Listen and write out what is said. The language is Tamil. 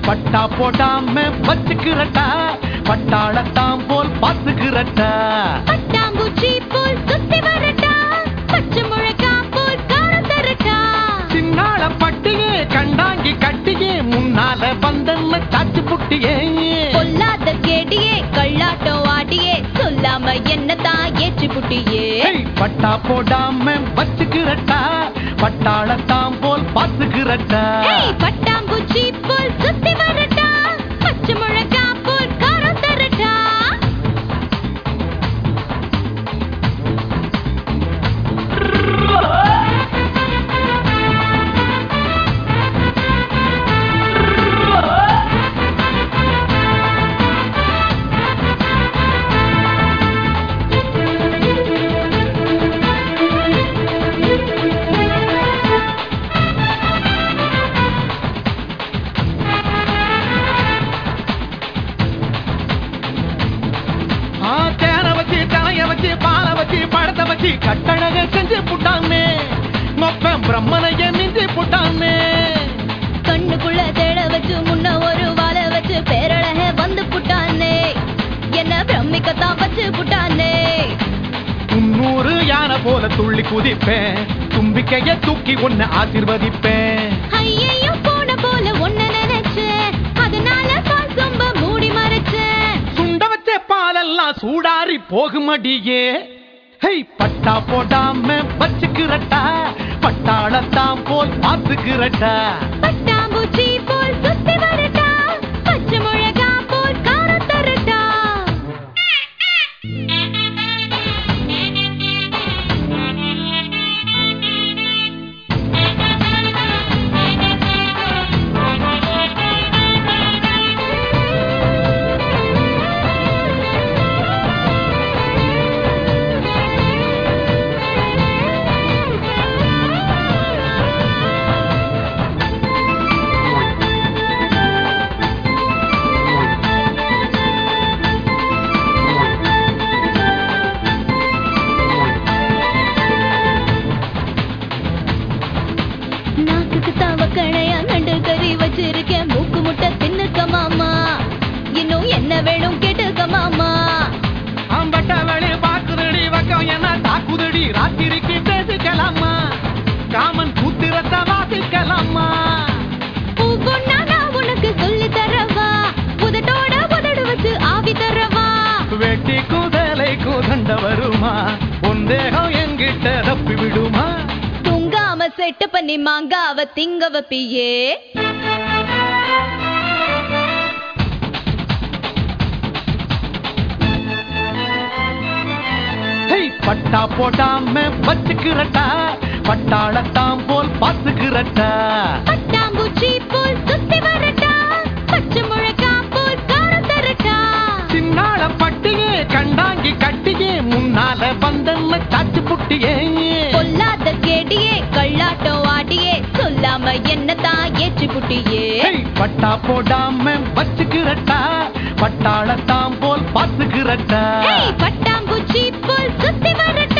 பட்டா போடாம வச்சுக்கிறட்டா பட்டாளத்தாம் போல் பாத்துக்கிறட்டா பட்டாம்பூச்சி போல் சுத்தி வரட்டா பச்சை முழக்கா போல் காரம் தரட்டா சின்னாள பட்டியே கண்டாங்கி கட்டியே முன்னால வந்தன்ன சாச்சு புட்டியே பொல்லாத கேடியே கள்ளாட்டம் ஆடியே சொல்லாம என்னதான் ஏற்றி புட்டியே ஹேய், பட்டா போடாம வச்சுக்கிறட்டா பட்டாளத்தாம் போல் பாத்துக்கிறட்டா ஏய், பட்டாம்பூச்சி போல் சுத்தி வரட்டா பச்சை முழக்கா போல் காரம் தரட்டா ஆ, தேனை வச்சு தலைய வச்சு பாலை வச்சு பழத்தை வச்சு கட்டழக செஞ்சு புட்டாமே மொப்பம் பிரம்மனைய மிஞ்சி புட்டாமே கண்ணுக்குள்ள தேட வச்சு முன்ன ஒரு வாழை வச்சு பேரழக வந்து புட்டானே என்ன பிரமிக்கத்தான் வச்சு புட்டானே முன்னூறு யானை போல துள்ளி குதிப்பேன் தும்பிக்கைய தூக்கி உன்னை ஆசிர்வதிப்பேன் ஐயையோ போன போல ஒன்ன நினைச்சேன் அதனால பால் சொம்ப மூடி மறைச்சேன் சுண்ட வச்ச பாலெல்லாம் சூடாரி போகுமடியே ஹை பட்டா போடாம வச்சுக்கிறட்டா பட்டாளத்தாம் போல் பாத்துக்கிறட்டா பட்டாம்பூச்சி போல் சுத்தி வரட்டா பச்சை மிளகா போல் காரம் தரட்டா நாக்குக்கு தவக்கணையா நண்டு கறி வச்சிருக்கேன் மூக்கு முட்டை தின்னுக்க மாமா இன்னும் என்ன வேணும் கேட்டுக்க மாமா அம்பட்ட வெளி பாக்குதடி வக்கம் என்ன தாக்குதடி ராத்திரிக்கு பேசிக்கலாமா காமன் கூத்திரத்தை வாசிக்கலாமா ஒவ்வொன்னா நான் உனக்கு சொல்லி தரவா உதட்டோட உதடு வச்சு ஆவி தரவா வெட்டி குதலை குதண்ட வருமா உந்தேகம் என்கிட்ட தப்பி விடுமா தூங்காம செட்டு பண்ணி மாங்காவ திங்க வப்பியே ஹை பட்டா போடாம வச்சுக்கிறட்டா பட்டாளத்தாம் போல் பாத்துக்கிறட்டா பட்டாம்பூச்சி போல் சுத்தி வரட்டா பச்சை முழக்கா போல் காரம் தரட்டா சின்னாள பட்டியே கண்டாங்கி கட்டியே முன்னால வந்தன்ன சாச்சு புட்டியே பொல்லாத கேடியே கள்ளாட்டம் ஆடியே சொல்லாம என்னதான் ஏற்றி புட்டியே ஹேய், பட்டா போடாம வச்சுக்கிறட்டா பட்டாளத்தாம் போல் பாத்துக்கிறட்டா ஏய், பட்டாம்பூச்சி போல் சுத்தி வரட்டா